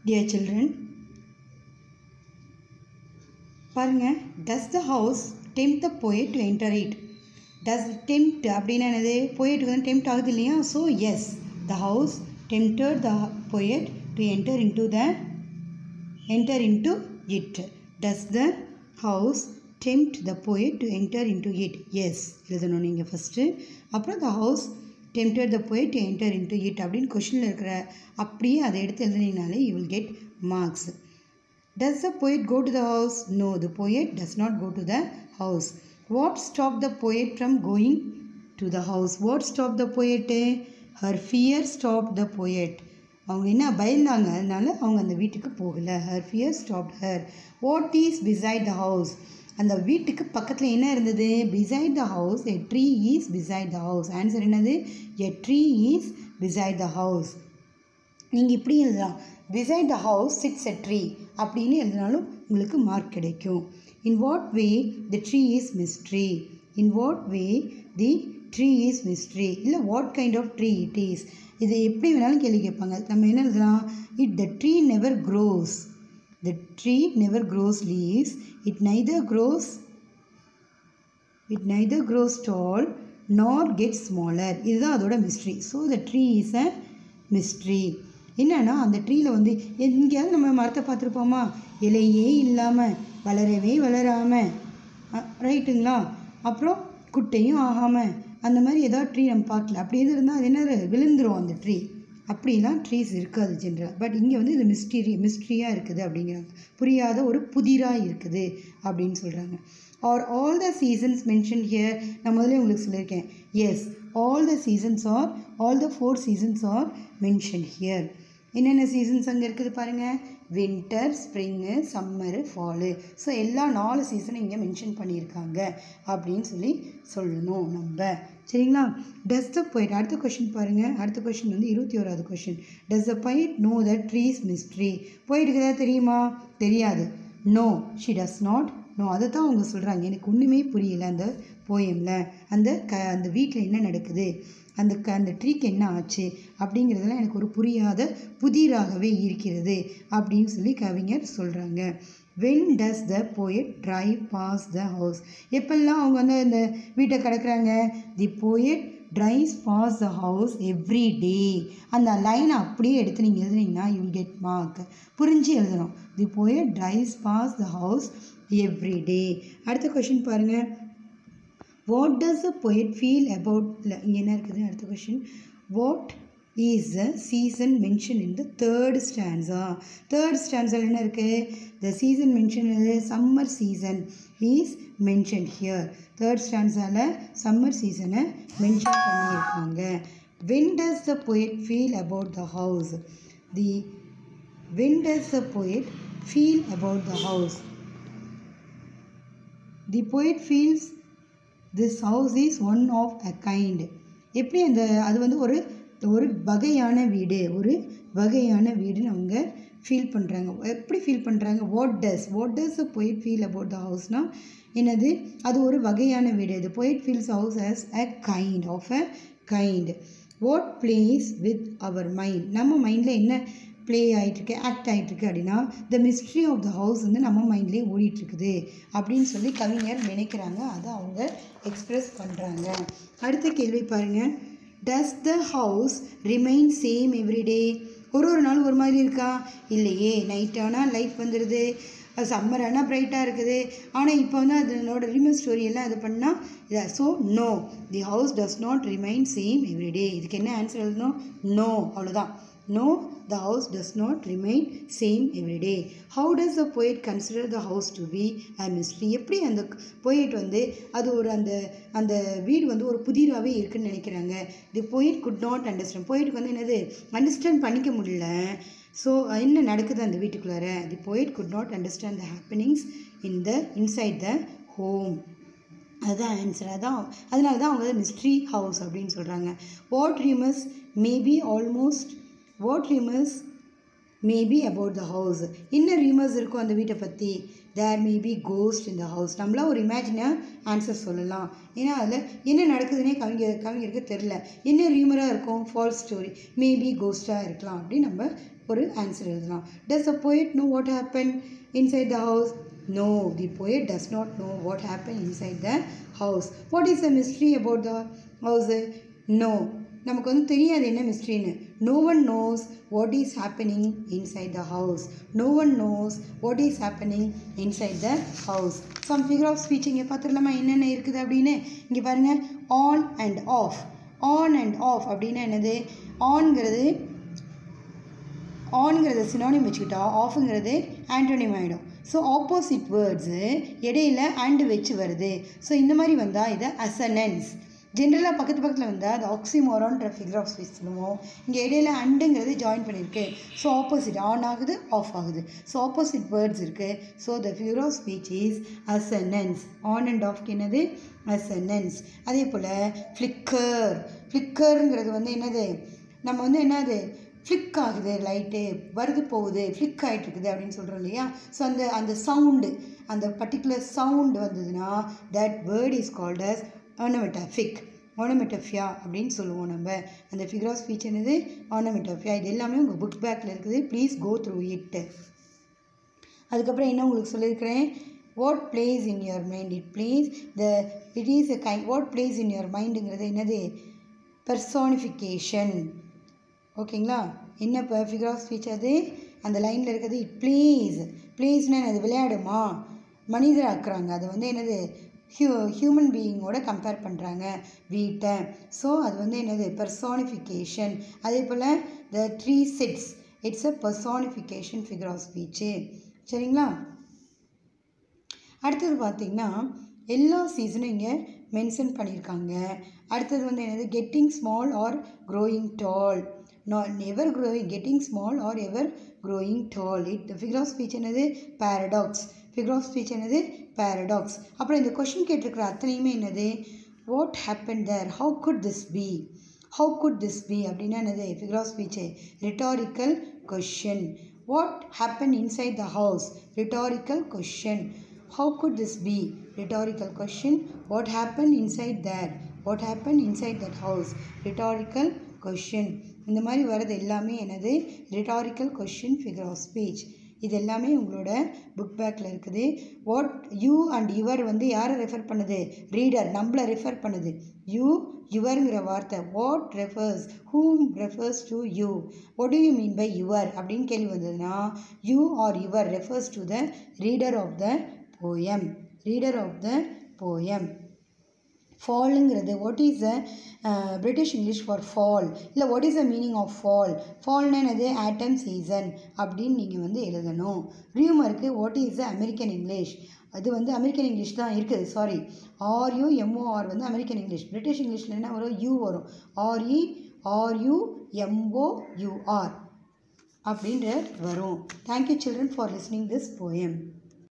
Dear children, பாருங்க does the house tempt the poet to enter it does tempt அப்படின்னா என்னது போயட்டுக்கு வந்து டெம்ப்ட் ஆகுது இல்லையா so yes the house tempted the poet to enter into the enter into it does the house tempt the poet to enter into it yes எழுதணும் நீங்கள் first அப்புறம் the house tempted the poet to enter into it அப்படின்னு கொஷினில் இருக்கிற அப்படியே அதை எடுத்து எழுதுனீங்கனாலே you will get marks Does the poet go to the house? No, the poet does not go to the house. What stopped the poet from going to the house? What stopped the poet? Her fear stopped the poet. அவங்க என்ன பயந்தாங்க அதனால அவங்க அந்த வீட்டுக்கு போகல her fear stopped her what is beside the house அந்த வீட்டுக்கு பக்கத்தில் என்ன இருந்தது beside the house a tree is beside the house answer என்னது a tree is beside the house நீங்கள் இப்படி எழுதலாம் beside the house sits a tree அப்படின்னு எழுதினாலும் உங்களுக்கு மார்க் கிடைக்கும் in what way the tree is mystery in what way the tree is mystery இல்லை what kind of tree it is இது எப்படி வேணாலும் கேள்வி கேட்பாங்க நம்ம என்ன எழுதலாம் it the tree never grows the tree never grows leaves it neither grows it neither grows tall nor get smaller இதுதான் அதோட mystery so the tree is a mystery என்னன்னா அந்த ட்ரீயில் வந்து எங்கேயாவது நம்ம மரத்தை பார்த்துருப்போமா இலையே இல்லாமல் வளரவே வளராமல் ரைட்டுங்களா அப்புறம் குட்டையும் ஆகாமல் அந்த மாதிரி ஏதாவது ட்ரீ நம்ம பார்க்கல அப்படி எது இருந்தால் அது என்ன விழுந்துரும் அந்த ட்ரீ அப்படிலாம் ட்ரீஸ் இருக்காது ஜென்ரலாக பட் இங்கே வந்து இது மிஸ்டீரி மிஸ்ட்ரியாக இருக்குது அப்படிங்கிறாங்க புரியாத ஒரு புதிராக இருக்குது அப்படின்னு சொல்கிறாங்க are all the seasons mention here நான் முதல்ல உங்களுக்கு சொல்லியிருக்கேன் yes all the seasons are all the four seasons are mention here என்னென்ன சீசன்ஸ் அங்கே இருக்குது பாருங்கள் winter spring summer fall so எல்லா நாலு சீசனும் இங்கே மென்ஷன் பண்ணியிருக்காங்க அப்படின்னு சொல்லி சொல்லணும் நம்ம சரிங்களா டஸ் த பொயிட் அடுத்த கொஷின் பாருங்கள் அடுத்த கொஷின் வந்து இருபத்தி ஓராவது question does the poet know the tree's mystery போயிட்டுக்கு ஏதாவது தெரியுமா தெரியாது no she does not know அதை தான் அவங்க சொல்கிறாங்க எனக்கு ஒன்றுமே புரியல அந்த போயமில் அந்த க அந்த வீட்டில் என்ன நடக்குது அந்த க அந்த ட்ரீக்கு என்ன ஆச்சு அப்படிங்கிறதெல்லாம் எனக்கு ஒரு புரியாத புதிராகவே இருக்கிறது அப்படின்னு சொல்லி கவிஞர் சொல்கிறாங்க when does the poet drive pass the house எப்பெல்லாம் அவங்க வந்து இந்த வீட்டை கிடக்குறாங்க the poet drives pass the house every day அந்த லைனை அப்படியே எடுத்து நீங்கள் எழுதுனீங்கன்னா யூ கெட் மார்க் புரிஞ்சு எழுதணும் the poet drives pass the house every day அடுத்த கொஷின் பாருங்கள் what does the poet feel about இல்லை இங்கே என்ன இருக்குது அடுத்த question what is the season mention in the third stanza third ஸ்டான்ஸில் என்ன இருக்குது the season mention summer season is mention here third ஸ்டான்ஸால் சம்மர் சீசனை மென்ஷன் பண்ணியிருக்காங்க when does the poet feel about the house the when does the poet feel about the house the poet feels this house is one of a kind எப்படி அந்த அது வந்து ஒரு ஒரு வகையான வீடு ஒரு வகையான வீடுன்னு அவங்க ஃபீல் பண்ணுறாங்க எப்படி ஃபீல் பண்ணுறாங்க what does what does a poet feel about the ஹவுஸ்னால் என்னது அது ஒரு வகையான வீடு இது poet feels house as a kind of a kind what place with our mind நம்ம மைண்டில் என்ன ப்ளே ஆகிட்டுருக்கு ஆக்ட் ஆகிட்டுருக்கு அப்படின்னா the mystery of the house வந்து நம்ம மைண்ட்லேயே ஓடிட்டுருக்குது அப்படின்னு சொல்லி கவிஞர் நினைக்கிறாங்க அதை அவங்க எக்ஸ்ப்ரெஸ் பண்ணுறாங்க அடுத்த கேள்வி பாருங்கள் does the house remain same everyday ஒரு ஒரு நாள் ஒரு மாதிரி இருக்கா இல்லையே நைட் ஆனால் லைஃப் வந்துடுது சம்மர் ஆனால் ப்ரைட்டாக இருக்குது ஆனால் இப்போ வந்து அதனோட ரிமல் ஸ்டோரி எல்லாம் இது பண்ணால் இதை so no the house does not remain same everyday இதுக்கு என்ன ஆன்சர் எழுதணும் நோ அவ்வளோதான் no the house does not remain same every day how does the poet consider the house to be a mystery எப்படி அந்த poet வந்து அது ஒரு அந்த அந்த வீடு வந்து ஒரு புதிராகவே இருக்குன்னு நினைக்கிறாங்க தி poet could not understand poetக்கு வந்து என்னது அண்டர்ஸ்டாண்ட் பண்ணிக்க முடியல ஸோ என்ன நடக்குது அந்த வீட்டுக்குள்ளார the poet could not understand the happenings in the inside the home அதுதான் ஆன்சர் அதான் அதனால தான் அவங்க மிஸ்ட்ரி ஹவுஸ் அப்படின்னு சொல்கிறாங்க what rumours maybe almost what rumours maybe about the house என்ன ரீமர்ஸ் இருக்கும் அந்த வீட்டை பற்றி தேர் மே பி கோஸ்ட் இந்த ஹவுஸ் நம்மளாம் ஒரு இமேஜினாக ஆன்சர் சொல்லலாம் ஏன்னா அதில் என்ன நடக்குதுன்னே கவிஞர் கவிஞருக்கு தெரில என்ன ரீமராக இருக்கும் ஃபால்ஸ் ஸ்டோரி மேபி கோஸ்ட்டாக இருக்கலாம் அப்படின்னு நம்ம ஒரு ஆன்சர் எழுதலாம் does the poet know what happen inside the house No, the poet does not know what happened inside the house. What is the mystery about the house? No. நமக்கு வந்து தெரியாது என்ன மிஸ்ட்ரின்னு no one knows what is happening inside the house no one knows what is happening inside the house some figure of speech இங்கே பார்த்துடலாமா என்னென்ன இருக்குது அப்படின்னு இங்கே பாருங்கள் on and off on and off அப்படின்னா என்னது ஆன்ங்கிறது ஆன்ங்கிறத சினானிம் வச்சுக்கிட்டா ஆஃபுங்கிறது ஆண்டோனியம் ஆகிடும் ஸோ ஆப்போசிட் வேர்ட்ஸு இடையில அண்டு வச்சு வருது ஸோ இந்த மாதிரி வந்தால் இதை அசனன்ஸ் ஜென்ரலாக பக்கத்து பக்கத்தில் வந்தால் அது ஆக்சிமோரான்ற ஃபிகர் ஆஃப் ஸ்பீச் சொல்லுவோம் இங்கே இடையில அண்டுங்கிறது ஜாயின் பண்ணியிருக்கு ஸோ ஆப்போசிட் ஆன் ஆகுது ஆஃப் ஆகுது ஸோ ஆப்போசிட் வேர்ட்ஸ் இருக்குது so the figure of speech is assonance on and ஆஃப்க்கு என்னது அசனன்ஸ் அதே போல் ஃப்ளிக்கர் ஃப்ளிக்கருங்கிறது வந்து என்னது நம்ம வந்து என்னது ஃப்ளிக் ஆகுது லைட்டு வருது போகுது ஃப்ளிக் ஆகிட்டு இருக்குது அப்படின்னு சொல்கிறோம் இல்லையா ஸோ அந்த அந்த சவுண்டு அந்த பர்டிகுலர் சவுண்டு வந்ததுன்னா that word is called as onomatopoeic onomatopoeia அப்படின்னு சொல்லுவோம் நம்ம அந்த ஃபிகர் ஆஃப் ஸ்பீச் என்னது ஆர்னமெட்டோஃபியா இது எல்லாமே உங்கள் புக் பேக்கில் இருக்குது ப்ளீஸ் கோ த்ரூ இட் அதுக்கப்புறம் என்ன உங்களுக்கு சொல்லியிருக்கிறேன் what place in your mind it place the it is a guy what place in your மைண்டுங்கிறது என்னது பெர்சானிஃபிகேஷன் ஓகேங்களா என்ன இப்போ ஃபிகர் ஆஃப் ஸ்பீச் அது அந்த லைனில் இருக்கிறது இட் ப்ளீஸ் ப்ளீஸ்னால் அது விளையாடுமா மனிதர் ஆக்குறாங்க அது வந்து என்னது ஹியூ ஹியூமன் பீயிங்கோட கம்பேர் பண்ணுறாங்க வீட்டை ஸோ அது வந்து என்னது பெர்சானிஃபிகேஷன் அதே போல் the three sets it's a personification figure of speech சரிங்களா அடுத்தது பார்த்திங்கன்னா எல்லா சீசனும் இங்கே மென்ஷன் பண்ணியிருக்காங்க அடுத்தது வந்து என்னது getting small or growing tall not ever growing getting small or ever growing tall it figure of speech என்னது பேரடாக்ஸ் ஃபிகர் ஆஃப் ஸ்பீச் என்னது பேரடாக்ஸ் அப்புறம் இந்த கொஷின் கேட்டிருக்கிற அத்தனையுமே என்னது what happen there how could this be how could this be அப்படின்னா என்னது figure of speech rhetorical question what happen inside the house rhetorical question how could this be rhetorical question what happened inside that what happened inside that house rhetorical question இந்த மாதிரி வர்றது எல்லாமே என்னது rhetorical question figure of speech இது எல்லாமே உங்களோட book பேக்கில் இருக்குது வாட் யூ அண்ட் யுவர் வந்து யாரை ரெஃபர் பண்ணுது ரீடர் நம்மளை ரெஃபர் பண்ணுது யூ யுவருங்கிற வார்த்தை what refers whom refers to you what do you mean by your அப்படின்னு கேள்வி வந்ததுன்னா you are your refers to the reader of the poem reader of the poem ஃபாலுங்கிறது what is the British English for fall இல்லை what is the meaning of fall ஃபால்னா என்னது autumn season அப்படின்னு நீங்கள் வந்து எழுதணும் ரியூமருக்கு what is the American English அது வந்து அமெரிக்கன் இங்கிலீஷ் தான் இருக்குது சாரி ஆர்யூ எம்ஓஆர் வந்து அமெரிக்கன் இங்கிலீஷ் பிரிட்டிஷ் இங்கிலீஷில் என்ன வரும் யூ வரும் ஆர்இ ஆர்யூ எம்ஓ யூஆர் அப்படின்ற வரும் thank you children for listening this poem